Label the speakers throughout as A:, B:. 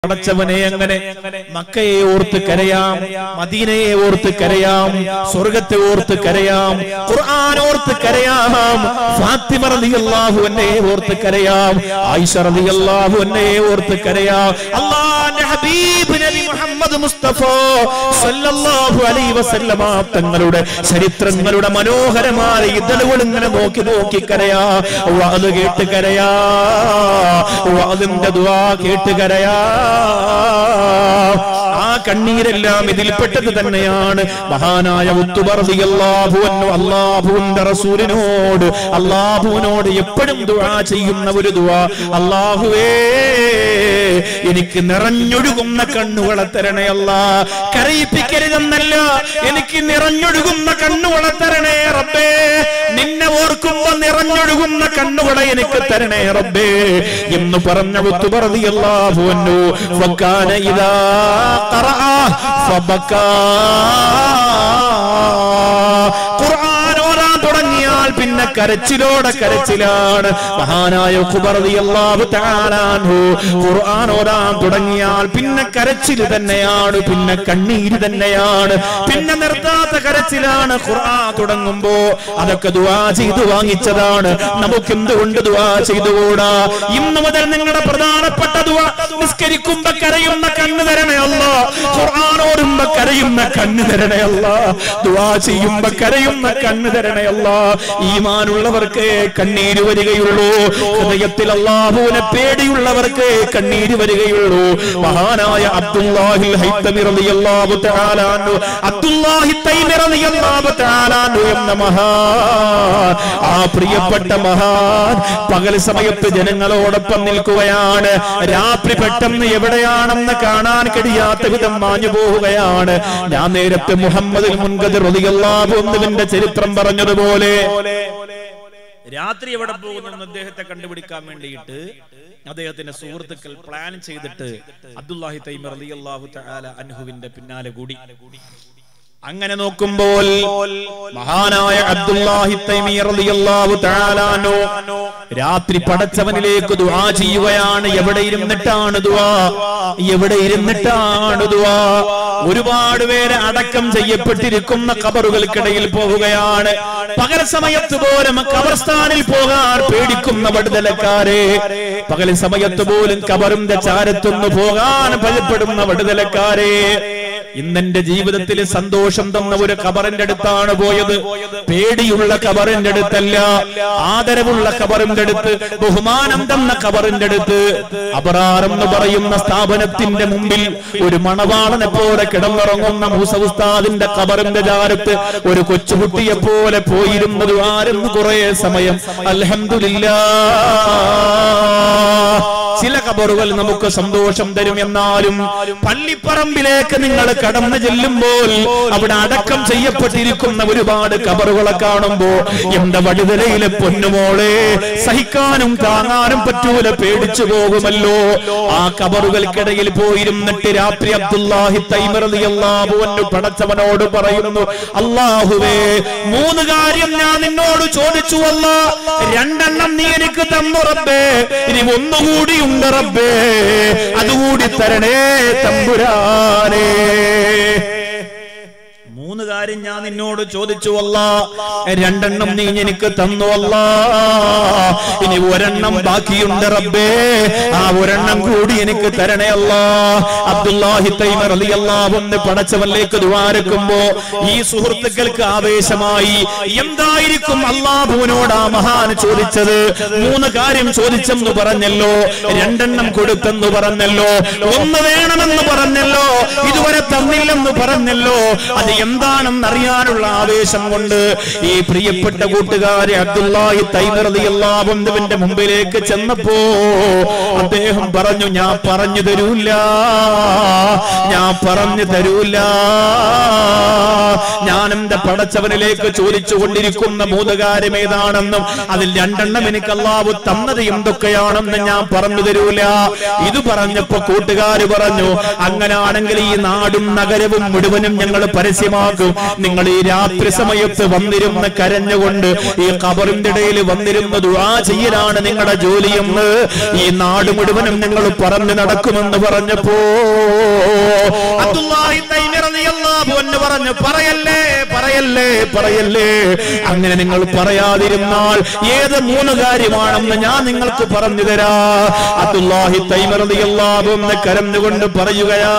A: അടച്ചവനെ അങ്ങനെ മക്കയെ ഓർത്ത് കരയാം മദീനയെ ഓർത്ത് കരയാം സ്വർഗത്തെ ഓർത്ത് കരയാം ഖുർആൻ ഓർത്ത് കരയാം ഫാത്തിമ റളിയല്ലാഹു അൻഹയെ ഓർത്ത് കരയാം ആയിഷ റളിയല്ലാഹു അൻഹയെ ഓർത്ത് കരയാം അല്ലാഹുവിന്റെ ഹബീബ് നബി മുഹമ്മദ് മുസ്തഫ സല്ലല്ലാഹു അലൈഹി വസല്ലമ തങ്ങളുടെ ചരിത്രങ്ങളുടെ മനോഹരമായ ഇതളുകൾ ഇങ്ങനെ നോക്കി നോക്കി കരയാ വാത് കേട്ട് കരയാ വാതിന്റെ ദുആ കേട്ട് കരയാ ആ കണ്ണീരെല്ലാം ഇതിൽപ്പെട്ടത് തന്നെയാണ് മഹാനായ ഉത്തുബർദിയല്ലാഹു അള്ളാഹുവിന്റെ റസൂലിനോട് അള്ളാഹുവിനോട് എപ്പോഴും ദുആ ചെയ്യുന്ന ഒരു ദുആ അള്ളാഹുവേ എനിക്ക് നിറഞ്ഞൊഴുകുന്ന കണ്ണുകളെ തരണേ അല്ല കരയിപ്പിക്കരുതെന്നല്ല എനിക്ക് നിറഞ്ഞൊഴുകുന്ന കണ്ണുകളെ തരണേ റബ്ബേ നിന്നെ ഓർക്കുമ്പോ നിറഞ്ഞൊഴുകുന്ന കണ്ണുകളെ എനിക്ക് തരണേ റബ്ബേ എന്ന് പറഞ്ഞ ഉത്തുബർദിയല്ലാഹു അന്നു ഫക്കാന ഇദാ ഖറഅ ഫബക്കാ ഖുർആൻ ഓതാൻ തുടങ്ങിയാൽ പിന്നെ കരച്ചിലോടെ കരച്ചിലാണ് മഹാനായ ഉഖ്ബർ റളിയല്ലാഹു തആല അൻഹു ഖുർആൻ ഓതാൻ തുടങ്ങിയാൽ പിന്നെ കരച്ചിൽ തന്നെയാണ് പിന്നെ കണ്ണീര് തന്നെയാണ് പിന്നെ നിർത്താത്ത കരച്ചിലാണ് ഖുർആൻ തുടങ്ങുമ്പോ അതൊക്കെ ദുആ ചെയ്തു വാങ്ങിച്ചതാണ് നമുക്ക് എന്തുകൊണ്ട് ദുആ ചെയ്തുകൂടാ ഇന്ന് മുതൽ നിങ്ങളുടെ പ്രധാനപ്പെട്ട ദുആ നിസ്കരിക്കുമ്പോ കരയുന്ന കണ്ണ് തരണേ അല്ല ഖുർആൻ ഓടുമ്പോ കരയുന്ന കണ്ണ് തരണേ അല്ല ദുആ ചെയ്യുമ്പോ കരയുന്ന കണ്ണ് തരണേ അല്ല ഈമാനുള്ളവർക്ക് കണ്ണീര് വരികയുള്ളൂ ഹൃദയത്തിൽ അള്ളാഹുവിനെ പേടിയുള്ളവർക്ക് കണ്ണീര് വരികയുള്ളൂ മഹാനായ അബ്ദുല്ലാഹിൽ ഹൈത്തമി റളിയല്ലാഹു തആല അൻഹു അബ്ദുല്ലാഹി തൈമി റളിയല്ലാഹു തആല അൻഹു എന്ന മഹാൻ ആ പ്രിയപ്പെട്ട മഹാൻ പകൽ സമയത്ത് ജനങ്ങളോടൊപ്പം നിൽക്കുകയാണ് രാത്രി പെട്ടെന്ന് എവിടെയാണെന്ന് കാണാൻ കഴിയാത്ത വിധം മാഞ്ഞു പോവുകയാണ് ഞാൻ നേരത്തെ മുഹമ്മദ് മുൻകദിർ റളിയല്ലാഹു അൻഹുവിന്റെ ചരിത്രം പറഞ്ഞതുപോലെ രാത്രി എവിടെ പോകുന്നെന്ന് അദ്ദേഹത്തെ കണ്ടുപിടിക്കാൻ വേണ്ടിയിട്ട് അദ്ദേഹത്തിന്റെ സുഹൃത്തുക്കൾ പ്ലാൻ ചെയ്തിട്ട് അബ്ദുല്ലാഹി തൈമർ റളിയല്ലാഹു തആല അൻഹുവിന്റെ പിന്നാലെ കൂടി അങ്ങനെ നോക്കുമ്പോൾ മഹാനായ അബ്ദുല്ലാഹി തൈമി റളിയല്ലാഹു തആല അൻഹു രാത്രി പടച്ചവനിലേക്ക് ദുആ ചെയ്യുകയാണ് എവിടെ ഇരുന്നിട്ടാണ് ദുആ എവിടെ ഇരുന്നിട്ടാണ് ദുആ ഒരുപാട് പേര് അടക്കം ചെയ്യപ്പെട്ടിരിക്കുന്ന കബറുകൾക്കിടയിൽ പോവുകയാണ് പകൽ സമയത്ത് പോലും കബർസ്ഥാനിൽ പോകാൻ പേടിക്കുന്ന വടുതലക്കാരെ പകൽ സമയത്ത് പോലും കബറിന്റെ ചാരത്തൊന്നു പോകാൻ ഭയപ്പെടുന്ന വടുതലക്കാരെ ഇന്നെന്റെ ജീവിതത്തിൽ സന്തോഷം തന്ന ഒരു കബറിന്റെ അടുത്താണ് പോയത് പേടിയുള്ള കബറിന്റെ അടുത്തല്ല ആദരവുള്ള കബറിന്റെ അടുത്ത് ബഹുമാനം തന്ന കബറിന്റെ അടുത്ത് അപറാർ എന്ന് പറയുന്ന സ്ഥാപനത്തിന്റെ മുമ്പിൽ ഒരു മണവാളനെ പോലെ കിടന്നുറങ്ങുന്ന മൂസ ഉസ്താദിന്റെ കബറിന്റെ ചാരത്ത് ഒരു കൊച്ചുകുട്ടിയെ പോലെ പോയിരുന്നത് ആരെന്ന് കുറെ സമയം അൽഹംദുലില്ലാ ചില കബറുകൾ നമുക്ക് സന്തോഷം തരും എന്നാലും പള്ളിപ്പറമ്പിലേക്ക് നിങ്ങൾ കടന്നു ചെല്ലുമ്പോൾ അവിടെ അടക്കം ചെയ്യപ്പെട്ടിരിക്കുന്ന ഒരുപാട് കബറുകളെ കാണുമ്പോ എന്റെ വടുതലയിലെ പൊന്നുമോളെ സഹിക്കാനും താങ്ങാനും പറ്റൂല പേടിച്ചു പോകുമല്ലോ ആ കബറുകൾക്കിടയിൽ പോയിരുന്നിട്ട് രാത്രി അബ്ദുല്ലാഹി തൈമറിയാബുവന്നു പടച്ചവനോട് പറയുന്നു അള്ളാഹുവേ മൂന്ന് കാര്യം ഞാൻ നിന്നോട് ചോദിച്ചു അല്ല രണ്ടെണ്ണം നീ എനിക്ക് തന്നു റബ്ബേ ഇനി ഒന്നുകൂടി ഉണ്ട് റബ്ബേ അതുകൂടി തരണേ തമ്പുരാനേ മൂന്ന് കാര്യം ഞാൻ നിന്നോട് ചോദിച്ചു അല്ല രണ്ടെണ്ണം നീ എനിക്ക് തന്നു അല്ല ഇനി ഒരെണ്ണം ബാക്കിയുണ്ട് റബ്ബേ ആ ഒരെണ്ണം കൂടി എനിക്ക് തരണേ അല്ല അബ്ദുല്ലാഹി തൈമർ അലി അള്ളാഹുന്ന് പടച്ചവനിലേക്ക് ദ്വാരക്കുമ്പോ ഈ സുഹൃത്തുക്കൾക്ക് ആവേശമായി എന്തായിരിക്കും അള്ളാഹുവിനോട് ആ മഹാൻ ചോദിച്ചത് മൂന്ന് കാര്യം ചോദിച്ചെന്ന് പറഞ്ഞല്ലോ രണ്ടെണ്ണം കൊടുത്തെന്ന് പറഞ്ഞല്ലോ ഒന്ന് വേണമെന്ന് പറഞ്ഞല്ലോ ഇതുവരെ തന്നില്ലെന്ന് പറഞ്ഞല്ലോ അത് എന്താണെന്ന് അറിയാനുള്ള ആവേശം കൊണ്ട് ഈ പ്രിയപ്പെട്ട കൂട്ടുകാരെ അബ്ദുല്ലാഹി തൈമറിയാവുന്നവന്റെ മുമ്പിലേക്ക് ചെന്നപ്പോ അദ്ദേഹം പറഞ്ഞു ഞാൻ പറഞ്ഞു തരൂല ഞാൻ പറഞ്ഞു തരൂല ഞാൻ എന്റെ പടച്ചവനിലേക്ക് ചോദിച്ചു കൊണ്ടിരിക്കുന്ന മൂന്ന് കാര്യം ഏതാണെന്നും അതിൽ രണ്ടെണ്ണം എനിക്ക് അള്ളാഹു തന്നത് എന്തൊക്കെയാണെന്ന് ഞാൻ പറഞ്ഞു തരൂല ഇത് പറഞ്ഞപ്പോ കൂട്ടുകാര് പറഞ്ഞു അങ്ങനാണെങ്കിൽ ഈ നാടും നഗരവും മുഴുവനും ഞങ്ങൾ പരസ്യമാക്കും നിങ്ങൾ ഈ രാത്രി സമയത്ത് വന്നിരുന്ന് കരഞ്ഞുകൊണ്ട് ഈ കബറിന്റെ ഇടയിൽ വന്നിരുന്ന് ദുആ ചെയ്യലാണ് നിങ്ങളുടെ ജോലിയെന്ന് ഈ നാട് മുഴുവനും നിങ്ങൾ പറഞ്ഞു നടക്കുമെന്ന് പറഞ്ഞപ്പോ അബ്ദുല്ലാഹി തൈമി റളിയല്ലാഹു അൻഹു പറഞ്ഞു പറയല്ലേ പറയല്ലേ പറയല്ലേ അങ്ങനെ നിങ്ങൾ പറയാതിരുന്നാൽ ഏത് മൂന്ന് കാര്യമാണെന്ന് ഞാൻ നിങ്ങൾക്ക് പറഞ്ഞു തരാ അബ്ദുല്ലാഹി തൈമി റളിയല്ലാഹു അൻഹു കരഞ്ഞുകൊണ്ട് പറയുകയാ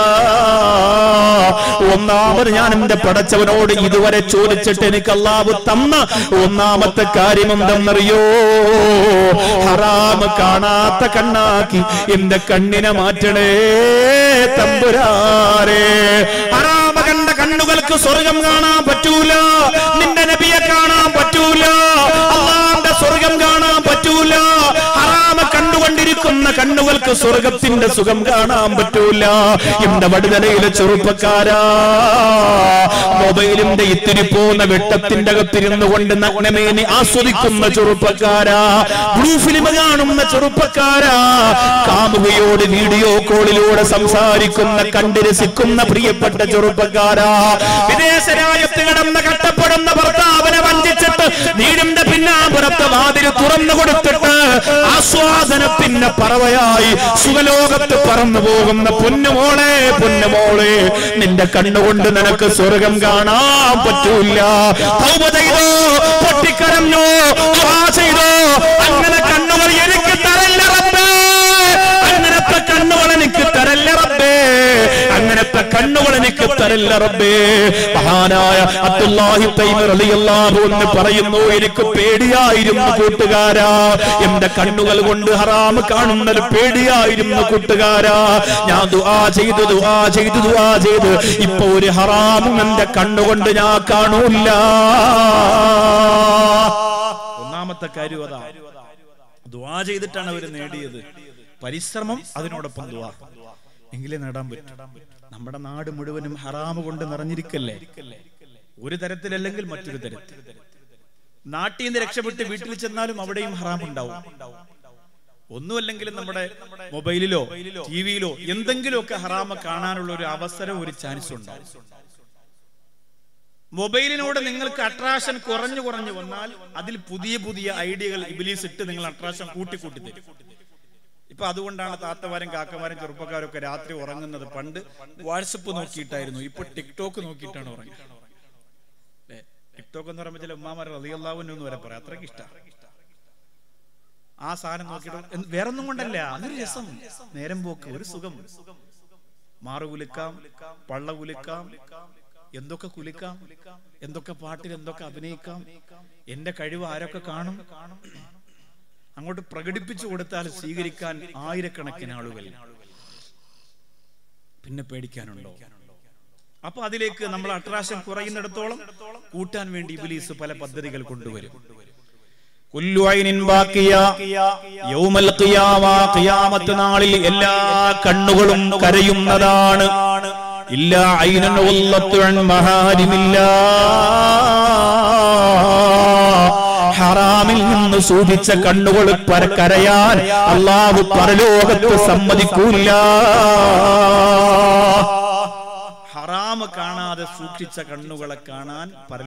A: ഒന്നാമത് ഞാൻ എന്റെ പടച്ചവനോട് ഇതുവരെ ചോദിച്ചിട്ട് എനിക്ക് അള്ളാഹു തന്ന ഒന്നാമത്തെ കാര്യം എന്തെന്നറിയോ ഹറാമ് കാണാത്ത കണ്ണാക്കി എന്റെ കണ്ണിനെ മാറ്റണേ തമ്പുരാരെ ഹറാമ കണ്ട കണ്ണുകൾക്ക് സ്വർഗം കാണാൻ പറ്റൂല നിന്റെ നബിയെ കാണാൻ പറ്റൂല അള്ളാന്റെ സ്വർഗം കാണാൻ പറ്റൂല ഹറാമ കണ്ടുകൊണ്ടിരിക്കുന്ന കണ്ണുകൾക്ക് സ്വർഗത്തിന്റെ സുഖം കാണാൻ പറ്റൂല എന്റെ വടുതലയിലെ ചെറുപ്പക്കാരാ മൊബൈലിന്റെ ഇത്തിരി പോകുന്ന വെട്ടത്തിന്റെ അകത്തിരുന്നു കൊണ്ട് നഗ്നമേനി ആസ്വദിക്കുന്ന ചെറുപ്പക്കാരാ ബ്ലൂ ഫിലിം കാണുന്ന ചെറുപ്പക്കാരാ കാമുകയോട് വീഡിയോ കോളിലൂടെ സംസാരിക്കുന്ന കണ്ട് രസിക്കുന്ന പ്രിയപ്പെട്ട ചെറുപ്പക്കാരാ വിദേശ രാജ്യത്ത് കിടന്ന് കഷ്ടപ്പെടുന്ന ഭർത്താവിനെ വഞ്ചിച്ചിട്ട് വീടിന്റെ പിന്നാമ്പുറത്ത് വാതിൽ തുറന്നു കൊടുത്തിട്ട് ആസ്വാദനത്തിന്റെ പറവയായി സുഖലോകത്ത് പറന്നു പോകുന്ന പൊന്നുമോളെ പൊന്നുമോളെ നിന്റെ കണ്ണുകൊണ്ട് നിനക്ക് സ്വർഗം കാണാൻ പറ്റൂല തൗബ ചെയ്തോ പൊട്ടിക്കരഞ്ഞോ ദുആ ചെയ്തോ അങ്ങനെ കണ്ണുകൾ എനിക്ക് തരല്ല റബ്ബേ അങ്ങനത്തെ കണ്ണുകൾ എനിക്ക് തരല്ല റബ്ബേ അങ്ങനത്തെ കണ്ണുകൾ എനിക്ക് തരല്ല റബ്ബേ മഹാനായ അബ്ദുല്ലാഹി തൈമർ റളിയല്ലാഹു എന്ന് പറയുന്നു എനിക്ക് പേടിയായിരുന്നു കൂട്ടുകാരാ എന്റെ കണ്ണുകൾ കൊണ്ട് ഹറാം കാണുന്നത് പേടിയായിരുന്നു കൂട്ടുകാരാ ഞാൻ ദുആ ചെയ്തു ദുആ ചെയ്തു ദുആ ചെയ്ത് ഇപ്പൊ ഒരു ഹറാമും എന്റെ കണ്ണുകൊണ്ട് ഞാൻ കാണൂല്ല ഒന്നാമത്തെ കാര്യം അതാ ദുആ ചെയ്തിട്ടാണ് അവർ നേടിയത് പരിശ്രമം അതിനോടൊപ്പം ദുആ എങ്കിലേ നേടാൻ പറ്റും നമ്മുടെ നാട് മുഴുവനും ഹറാമ് കൊണ്ട് നിറഞ്ഞിരിക്കല്ലേ ഒരു തരത്തിലല്ലെങ്കിൽ മറ്റൊരു തരത്തിൽ നാട്ടിൽ നിന്ന് രക്ഷപ്പെട്ട് വീട്ടിൽ ചെന്നാലും അവിടെയും ഹറാം ഉണ്ടാവും ഒന്നുമല്ലെങ്കിലും നമ്മുടെ മൊബൈലിലോ ടി വിയിലോ എന്തെങ്കിലുമൊക്കെ ഹറാമ കാണാനുള്ള ഒരു അവസരം ഒരു ചാൻസ് ഉണ്ടാവും മൊബൈലിനോട് നിങ്ങൾക്ക് അട്രാക്ഷൻ കുറഞ്ഞു കുറഞ്ഞു വന്നാൽ അതിൽ പുതിയ പുതിയ ഐഡിയകൾ ഇബിലീസ് ഇട്ട് നിങ്ങൾ അട്രാക്ഷൻ കൂട്ടി കൂട്ടി തരും ഇപ്പൊ അതുകൊണ്ടാണ് താത്തമാരും കാക്കമാരും ചെറുപ്പക്കാരും ഒക്കെ രാത്രി ഉറങ്ങുന്നത് പണ്ട് വാട്സപ്പ് നോക്കിയിട്ടായിരുന്നു ഇപ്പൊ ടിക്ടോക്ക് നോക്കിയിട്ടാണ് ഉറങ്ങുന്നത് ല്ലേ? ടിക്ടോക്ക് എന്ന് പറയുമ്പോൾ ചില ഉമ്മാമാർ റളിയല്ലാഹുവിന് എന്ന് വരെ പറയാം അത്രയ്ക്ക് ഇഷ്ടമാണ് ആ സാധനം നോക്കിയിട്ട് എന്ത് വേറൊന്നും കൊണ്ടല്ല അതൊരു രസം നേരം പോക്ക് ഒരു സുഖം മാറു കുലുക്കാം പള്ള കുലുക്കാം എന്തൊക്കെ കുലുക്കാം എന്തൊക്കെ പാട്ടിൽ എന്തൊക്കെ അഭിനയിക്കാം എന്റെ കഴിവ് ആരൊക്കെ കാണും അങ്ങോട്ട് പ്രകടിപ്പിച്ചു കൊടുത്താൽ സ്വീകരിക്കാൻ ആയിരക്കണക്കിന് ആളുകൾ പിന്നെ പേടിക്കാനുണ്ടോ അപ്പൊ അതിലേക്ക് നമ്മൾ അട്രാക്ഷൻ കുറയുന്നിടത്തോളം കൂട്ടാൻ വേണ്ടി ഇബിലീസ് പല പദ്ധതികൾ കൊണ്ടുവരും കുല്ലു ഐനിൻ ബാക്കിയ യൗമൽ ഖിയാമ ഖിയാമത്ത് നാളിൽ എല്ലാ കണ്ണുകളും കരയുന്നതാണ് ഇല്ല ഐനൻ വല്ലത്തു അൻ മഹാരിമില്ല ഹറാമിൽ നിന്ന് സൂചിച്ച കണ്ണുകൾ പര കരയാൻ അള്ളാഹു പരലോകത്ത് സമ്മതിക്കൂല ഹറാമ് കാണാതെ സൂക്ഷിച്ച കണ്ണുകളെ കാണാൻ പര